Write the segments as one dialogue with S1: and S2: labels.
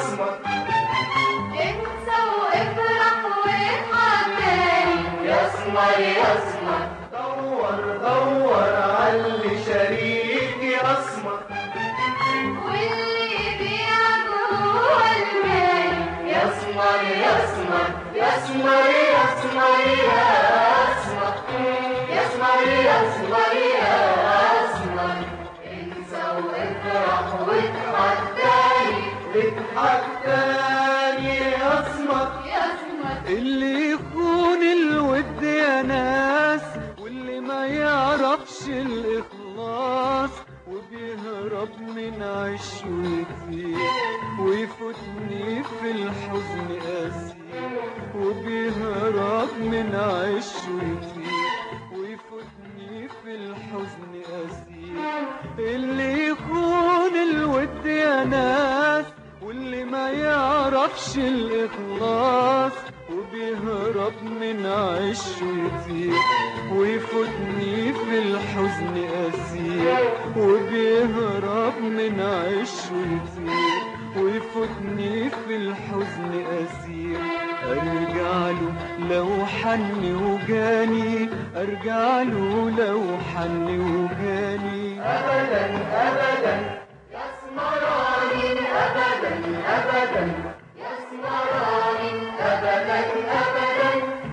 S1: يسمر
S2: انسى وافرح واضحك تاني
S1: يسمر يسمر دور دور علي شريكي اسمر
S2: واللي يبيعك هو المالي
S1: يسمر يسمر يسمر يسمر يسمر يسمر يسمر يسمر انسى وافرح واضحك تاني اضحك تاني اسمر
S2: يسمر
S3: اللي يخون الود يا ناس واللي ما يعرفش الإخلاص وبيهرب من عش ويطير ويفوتني في الحزن أسير وبيهرب من عش ويطير ويفوتني في الحزن أسير اللي يخون الود يا ناس واللي ما يعرفش الإخلاص وبيهرب من عش ويطير ويفوتني في الحزن أسير وبيهرب من عش ويطير ويفوتني في الحزن أسير أرجع له لو حن وجاني أرجع له لو حن وجاني
S1: ابدا ابدا يسمراني ابدا ابدا يسمراني ابدا ابدا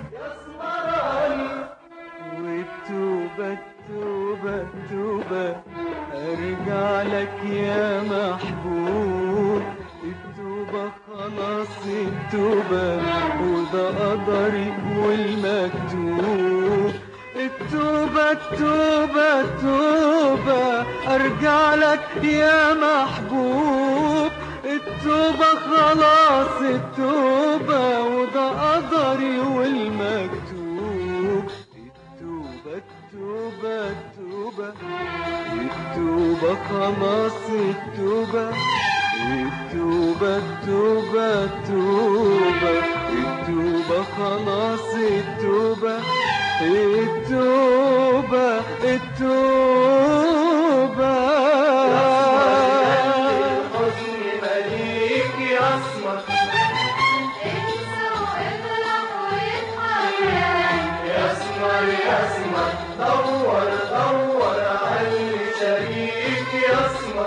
S1: يسمراني
S3: والتوبة التوبة التوبة أرجع لك يا محبوب التوبة خلاص التوبة وده قدري والمكتوب التوبة التوبة التوبة أرجع لك يا محبوب التوبة خلاص التوبة وده قدري والمكتوب التوبة التوبة التوبة التوبة خلاص التوبة التوبة التوبة التوبة التوبة خلاص التوبة التوبة التوبة
S1: الحزن مليك يسمر
S2: انسى وافرح واضحك تاني
S1: يسمر يسمر دور دور علي شريك يسمر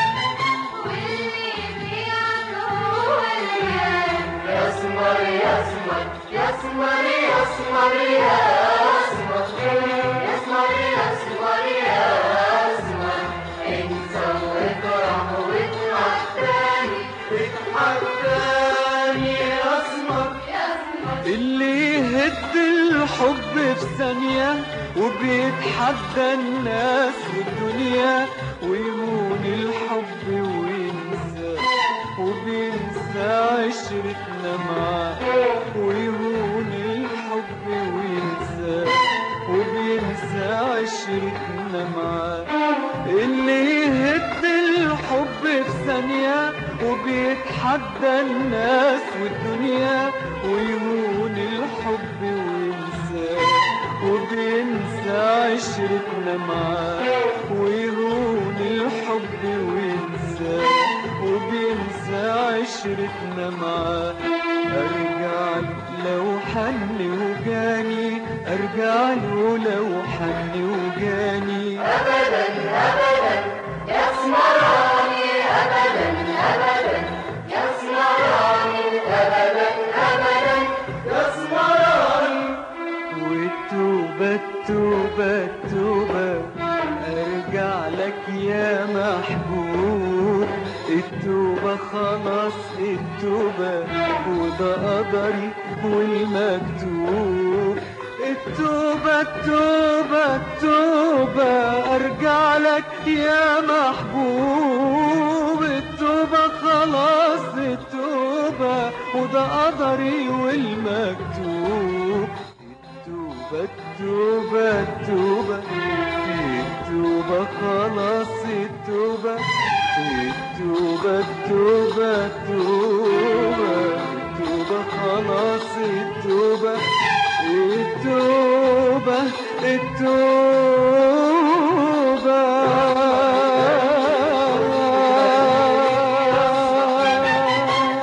S2: واللي يبيعك هو المالي
S1: يسمر يسمر يسمر يسمر يسمر يسمر يسمر يسمر انسى وافرح واضحك تاني اضحك تاني يسمر
S2: يسمر
S3: اللي يهد الحب في ثانية وبيتحدى الناس والدنيا ويهون الحب وينسى وبينسى عشرتنا معاه ويهون الحب وينسى وبينسى عشرتنا معاه اللي يهد الحب في ثانية وبيتحدى الناس والدنيا ويهون الحب وينسى وبينسى عشرتنا معاه ويهون الحب وينسى وبينسى عشرتنا معاه ارجع له لو حن وجاني ارجع له لو حن وجاني
S1: ابدا ابدا يسمراني ابدا ابدا يسمراني ابدا ابدا يسمراني
S3: والتوبة التوبة التوبة ارجع لك يا محبوب التوبة خلاص التوبة وده قدري والمكتوب التوبة التوبة التوبة ارجع لك يا محبوب التوبة خلاص التوبة وده قدري والمكتوب التوبة التوبة التوبة التوبة خلاص التوبة التوبة التوبة التوبة التوبة خلاص التوبة التوبة التوبة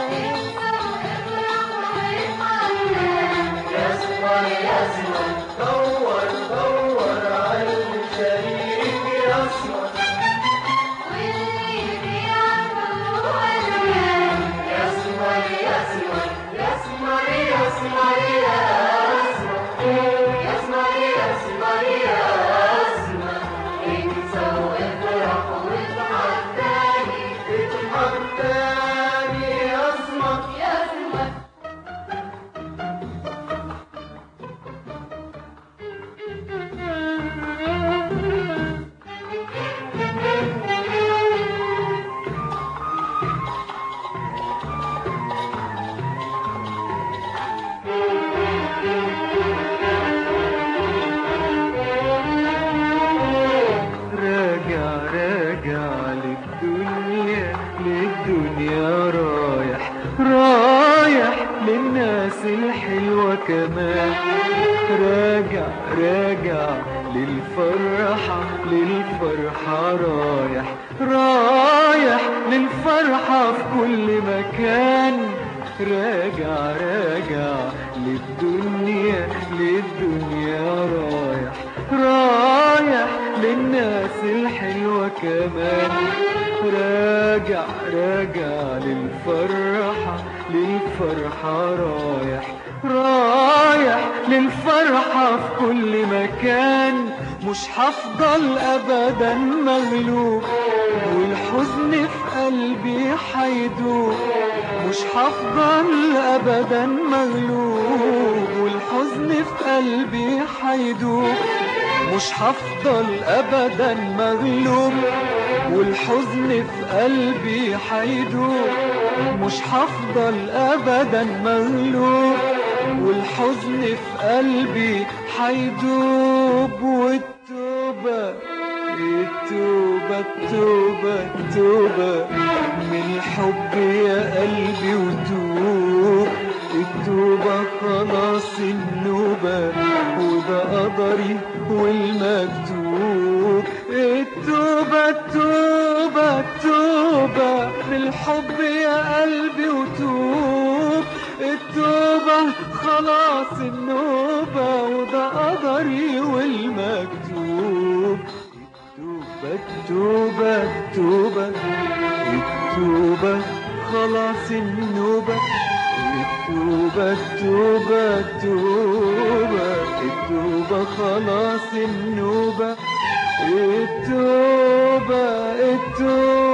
S3: رايح للناس الحلوة كمان راجع راجع للفرحة للفرحة رايح رايح للفرحة في كل مكان راجع راجع للدنيا للدنيا رايح رايح للناس الحلوة كمان راجع راجع للفرحة للفرحة رايح رايح للفرحة في كل مكان مش هفضل أبدا مغلوب والحزن في قلبي حيدوب مش هفضل أبدا مغلوب والحزن في قلبي حيدوب مش هفضل أبدا مغلوب والحزن في قلبي حيدوب مش هفضل أبدا مغلوب والحزن في قلبي حيدوب والتوبة التوبة التوبة التوبة من الحب يا قلبي وتوب التوبة خلاص النوبة وده قدري والمكتوب التوبة التوبة التوبة من الحب يا قلبي وتوب التوبة خلاص النوبة وده قدري والمكتوب التوبة التوبة التوبة التوبة خلاص النوبة التوبة التوبة التوبة التوبة خلاص النوبة التوبة التوبة